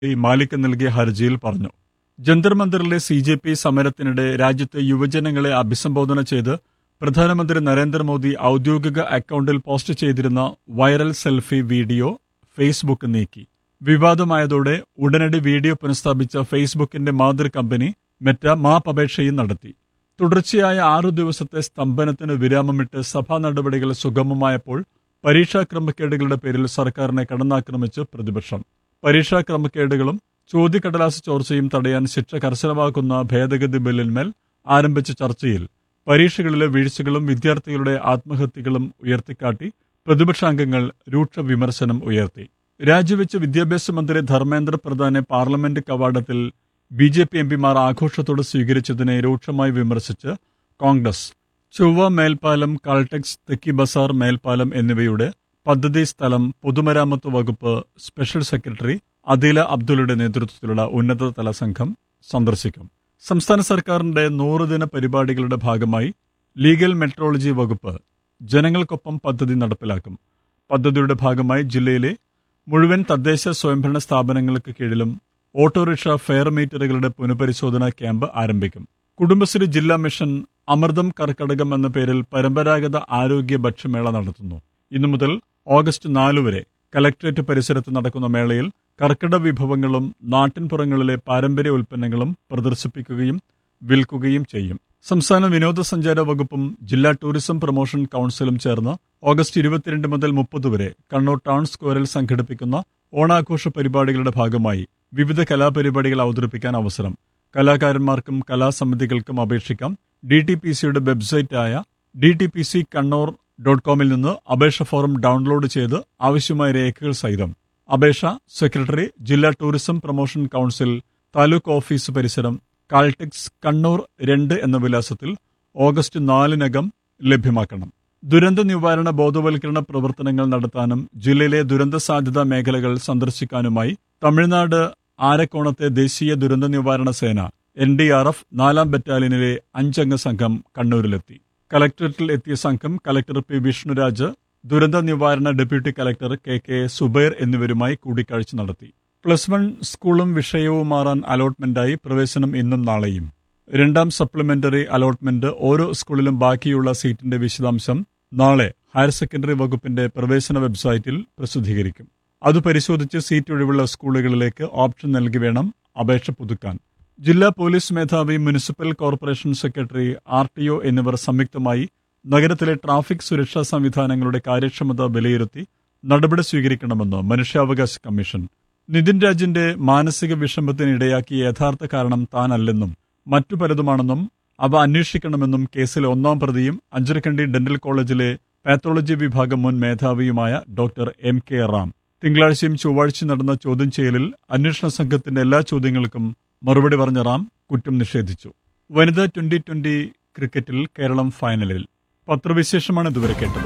P Malik നൽകിയ ഹർജിയിൽ പറഞ്ഞു ജന്തർ മന്ദിറിലെ സി ജെ പി സമരത്തിനിടെ രാജ്യത്തെ യുവജനങ്ങളെ അഭിസംബോധന ചെയ്ത് പ്രധാനമന്ത്രി നരേന്ദ്രമോദി ഔദ്യോഗിക അക്കൗണ്ടിൽ പോസ്റ്റ് ചെയ്തിരുന്ന വൈറൽ സെൽഫി വീഡിയോ ഫേസ്ബുക്ക് നീക്കി വിവാദമായതോടെ ഉടനടി വീഡിയോ പുനഃസ്ഥാപിച്ച ഫേസ്ബുക്കിന്റെ മാതൃ കമ്പനി മെറ്റ മാപ്പപേക്ഷയും നടത്തി തുടർച്ചയായ ആറു ദിവസത്തെ സ്തംഭനത്തിന് വിരാമമിട്ട് സഭാ നടപടികൾ സുഗമമായപ്പോൾ പരീക്ഷാ ക്രമക്കേടുകളുടെ പേരിൽ സർക്കാരിനെ കടന്നാക്രമിച്ച് പ്രതിപക്ഷം പരീക്ഷാ ക്രമക്കേടുകളും ചോദ്യക്കടലാസ് ചോർച്ചയും തടയാൻ ശിക്ഷ കർശനമാക്കുന്ന ഭേദഗതി ബില്ലിന്മേൽ ആരംഭിച്ച ചർച്ചയിൽ പരീക്ഷകളിലെ വീഴ്ചകളും വിദ്യാർത്ഥികളുടെ ആത്മഹത്യകളും ഉയർത്തിക്കാട്ടി പ്രതിപക്ഷാംഗങ്ങൾ രൂക്ഷ വിമർശനം ഉയർത്തി രാജിവെച്ച വിദ്യാഭ്യാസ മന്ത്രി ധർമ്മേന്ദ്ര പ്രധാനെ പാർലമെന്റ് കവാടത്തിൽ ബി ജെ പി എംപിമാർ ആഘോഷത്തോടെ സ്വീകരിച്ചതിനെ രൂക്ഷമായി വിമർശിച്ച് കോൺഗ്രസ് ചൊവ്വ മേൽപ്പാലം കാൾടെക്സ് തെക്കി ബസാർ മേൽപ്പാലം എന്നിവയുടെ പദ്ധതി സ്ഥലം പൊതുമരാമത്ത് വകുപ്പ് സ്പെഷ്യൽ സെക്രട്ടറി അദീല അബ്ദുള്ളയുടെ നേതൃത്വത്തിലുള്ള ഉന്നതതല സംഘം സന്ദർശിക്കും സംസ്ഥാന സർക്കാരിന്റെ നൂറുദിന പരിപാടികളുടെ ഭാഗമായി ലീഗൽ മെട്രോളജി വകുപ്പ് ജനങ്ങൾക്കൊപ്പം പദ്ധതി നടപ്പിലാക്കും പദ്ധതിയുടെ ഭാഗമായി ജില്ലയിലെ മുഴുവൻ തദ്ദേശ സ്വയംഭരണ സ്ഥാപനങ്ങൾക്ക് കീഴിലും ഓട്ടോറിക്ഷ ഫെയർ മീറ്ററുകളുടെ പുനഃപരിശോധന ക്യാമ്പ് ആരംഭിക്കും കുടുംബശ്രീ ജില്ലാ മിഷൻ അമൃതം കർക്കടകം എന്ന പേരിൽ പരമ്പരാഗത ആരോഗ്യ ഭക്ഷ്യമേള നടത്തുന്നു ഇന്നു മുതൽ ഓഗസ്റ്റ് നാല് വരെ കലക്ട്രേറ്റ് പരിസരത്ത് നടക്കുന്ന മേളയിൽ കർക്കിടക വിഭവങ്ങളും നാട്ടിൻപുറങ്ങളിലെ പാരമ്പര്യ ഉൽപ്പന്നങ്ങളും പ്രദർശിപ്പിക്കുകയും വിൽക്കുകയും ചെയ്യും സംസ്ഥാന വിനോദസഞ്ചാര വകുപ്പും ജില്ലാ ടൂറിസം പ്രൊമോഷൻ കൌൺസിലും ചേർന്ന് ഓഗസ്റ്റ് ഇരുപത്തിരണ്ട് മുതൽ മുപ്പത് വരെ കണ്ണൂർ ടൗൺ സ്ക്വയറിൽ സംഘടിപ്പിക്കുന്ന ഓണാഘോഷ പരിപാടികളുടെ ഭാഗമായി വിവിധ കലാപരിപാടികൾ അവതരിപ്പിക്കാൻ അവസരം കലാകാരന്മാർക്കും കലാസമിതികൾക്കും അപേക്ഷിക്കാം ഡി ടി പി സിയുടെ വെബ്സൈറ്റായ D T P C Kannur dot കോമിൽ നിന്ന് അപേക്ഷ ഫോറം ഡൗൺലോഡ് ചെയ്ത് ആവശ്യമായ രേഖകൾ സഹിതം അപേക്ഷ സെക്രട്ടറി ജില്ലാ tourism promotion council taluk office പരിസരം കാൾടെക്സ് കണ്ണൂർ രണ്ട് എന്ന വിലാസത്തിൽ ഓഗസ്റ്റ് നാലിനകം ലഭ്യമാക്കണം ദുരന്ത നിവാരണ ബോധവൽക്കരണ പ്രവർത്തനങ്ങൾ നടത്താനും ജില്ലയിലെ ദുരന്ത സാധ്യതാ മേഖലകൾ സന്ദർശിക്കാനുമായി തമിഴ്നാട് ആരക്കോണത്തെ ദേശീയ ദുരന്ത നിവാരണ സേന എൻ ഡി ആർ എഫ് നാലാം ബറ്റാലിയനിലെ അഞ്ചംഗ സംഘം കണ്ണൂരിലെത്തി കലക്ടറേറ്റിൽ എത്തിയ സംഘം കലക്ടർ പി വിഷ്ണുരാജ് ദുരന്ത നിവാരണ deputy collector K K Zubair എന്നിവരുമായി കൂടിക്കാഴ്ച നടത്തി പ്ലസ് വൺ സ്കൂളും വിഷയവും മാറാൻ അലോട്ട്മെന്റായി പ്രവേശനം ഇന്നും നാളെയും രണ്ടാം സപ്ലിമെന്ററി അലോട്ട്മെന്റ് ഓരോ സ്കൂളിലും ബാക്കിയുള്ള സീറ്റിന്റെ വിശദാംശം നാളെ ഹയർ സെക്കൻഡറി വകുപ്പിന്റെ പ്രവേശന വെബ്സൈറ്റിൽ പ്രസിദ്ധീകരിക്കും അത് പരിശോധിച്ച് സീറ്റ് ഒഴിവുള്ള സ്കൂളുകളിലേക്ക് ഓപ്ഷൻ നൽകി വേണം അപേക്ഷ പുതുക്കാൻ ജില്ലാ പോലീസ് മേധാവി municipal corporation secretary R T O എന്നിവർ സംയുക്തമായി നഗരത്തിലെ ട്രാഫിക് സുരക്ഷാ സംവിധാനങ്ങളുടെ കാര്യക്ഷമത വിലയിരുത്തി നടപടി സ്വീകരിക്കണമെന്ന് മനുഷ്യാവകാശ കമ്മീഷൻ നിതിൻ രാജിന്റെ മാനസിക വിഷമത്തിന് ഇടയാക്കിയ യഥാർത്ഥ കാരണം താനല്ലെന്നും മറ്റു പലതുമാണെന്നും അവ അന്വേഷിക്കണമെന്നും കേസിലെ ഒന്നാം പ്രതിയും അഞ്ചരക്കണ്ടി ഡെന്റൽ കോളേജിലെ പാത്തോളജി വിഭാഗം മുൻ മേധാവിയുമായ ഡോക്ടർ എം കെ റാം തിങ്കളാഴ്ചയും ചൊവ്വാഴ്ചയും നടന്ന ചോദ്യം ചെയ്യലിൽ അന്വേഷണ സംഘത്തിന്റെ എല്ലാ ചോദ്യങ്ങൾക്കും മറുപടി പറഞ്ഞ റാം കുറ്റം നിഷേധിച്ചു വനിതാ ട്വന്റി ട്വന്റി ക്രിക്കറ്റിൽ കേരളം ഫൈനലിൽ പത്രവിശേഷമാണ് ഇതുവരെ കേട്ടത്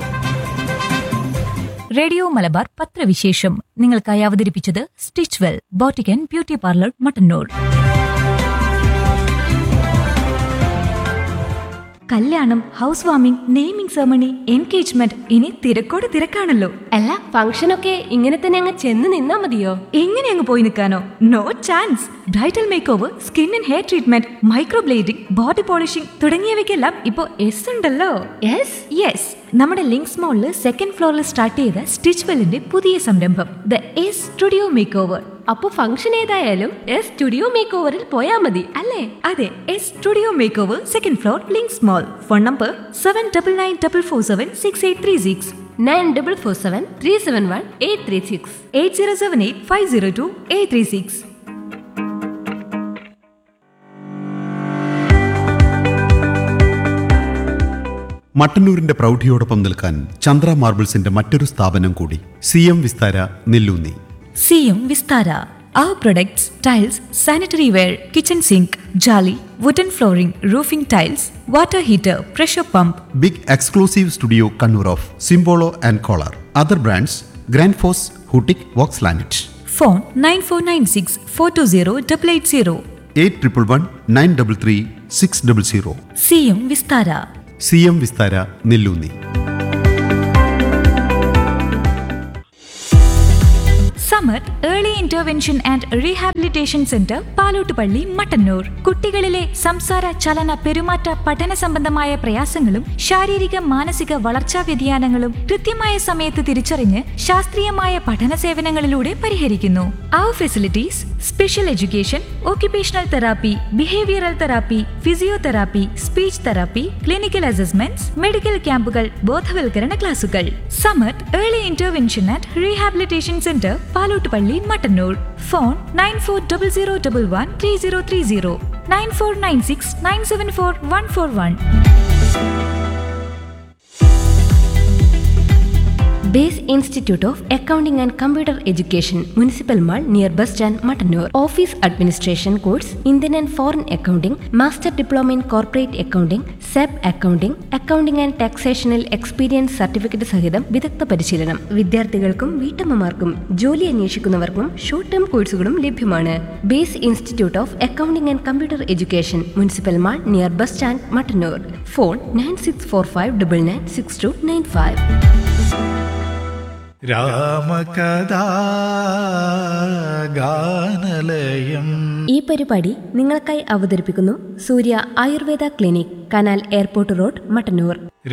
റേഡിയോ മലബാർ പത്രവിശേഷം നിങ്ങൾക്കായി അവതരിപ്പിച്ചത് Stitch Well boutique and beauty parlour Mattannur കല്യാണം house warming naming ceremony engagement ഇനി തിരക്കോട് തിരക്കാണല്ലോ അല്ല ഫംഗ്ഷനൊക്കെ ഇങ്ങനെ തന്നെ അങ്ങ് ചെന്ന് നിന്നാ മതിയോ എങ്ങനെ അങ്ങ് പോയി നിൽക്കാനോ no chance bridal make over skin and hair treatment microblading body polishing തുടങ്ങിയവയ്ക്കെല്ലാം ഇപ്പോൾ എസ് ഉണ്ടല്ലോ യെസ് യെസ് നമ്മുടെ ലിങ്ക്സ് മോളിൽ സെക്കൻഡ് ഫ്ലോറിൽ സ്റ്റാർട്ട് ചെയ്ത സ്റ്റിച്ച് വെല്ലിന്റെ പുതിയ സംരംഭം the S studio make over അപ്പൊ ഫംഗ്ഷൻ ഏതായാലും എസ് സ്റ്റുഡിയോ മേക്ക് ഓവറിൽ പോയാ മതി അല്ലേ അതെ S studio make over second floor Links mall phone number seven double nine double four seven six eight three six nine double four seven three seven one eight three six eight zero seven eight five zero two eight three six മട്ടന്നൂരിന്റെ പ്രൗഢിയോടൊപ്പം നിൽക്കാൻ ചന്ദ്ര മാർബിൾസിന്റെ മറ്റൊരു സ്ഥാപനം കൂടി C M Vistara Nellunni C M Vistara അവർ products tiles sanitary ware kitchen sink ജാലി wooden flooring roofing tiles water heater pressure pump big exclusive studio Kannur of Simpolo and Kohler other brands grand ഫോസ് ഹൂട്ടിക് വോക്സ് ലാനറ്റ് phone nine four nine six four two zero double eight zero eight triple one nine double three six double zero C M Vistara C M Vistara Nellunni സമർ Samath early intervention and rehabilitation centre Palottupalli Mattannur കുട്ടികളിലെ സംസാര ചലന പെരുമാറ്റ പഠന സംബന്ധമായ പ്രയാസങ്ങളും ശാരീരിക മാനസിക വളർച്ചാ വ്യതിയാനങ്ങളും കൃത്യമായ സമയത്ത് തിരിച്ചറിഞ്ഞ് ശാസ്ത്രീയമായ പഠന സേവനങ്ങളിലൂടെ പരിഹരിക്കുന്നു അവർ facilities special education occupational therapy, behavioural therapy physiotherapy speech therapy clinical assessments medical ക്യാമ്പുകൾ ബോധവൽക്കരണ ക്ലാസുകൾ Samath early intervention and rehabilitation centre Palottupalli Mattannur phone nine four double zero double one three zero three zero nine four nine six nine seven four one four one Base institute of accounting and computer education municipal mall near bus stand Mattannur office administration course Indian and foreign accounting master diploma in corporate accounting സെബ് accounting accounting and ടാക്സേഷനിൽ experience certificate സഹിതം വിദഗ്ധ പരിശീലനം വിദ്യാർത്ഥികൾക്കും വീട്ടമ്മമാർക്കും ജോലി അന്വേഷിക്കുന്നവർക്കും short term കോഴ്സുകളും ലഭ്യമാണ് Base institute of accounting and computer education municipal mall near bus stand Mattannur phone nine six four five double nine six two nine five Ramakatha Ganalayam ഈ പരിപാടി നിങ്ങൾക്കായി അവതരിപ്പിക്കുന്നു Surya Ayurveda clinic canal airport road Mattannur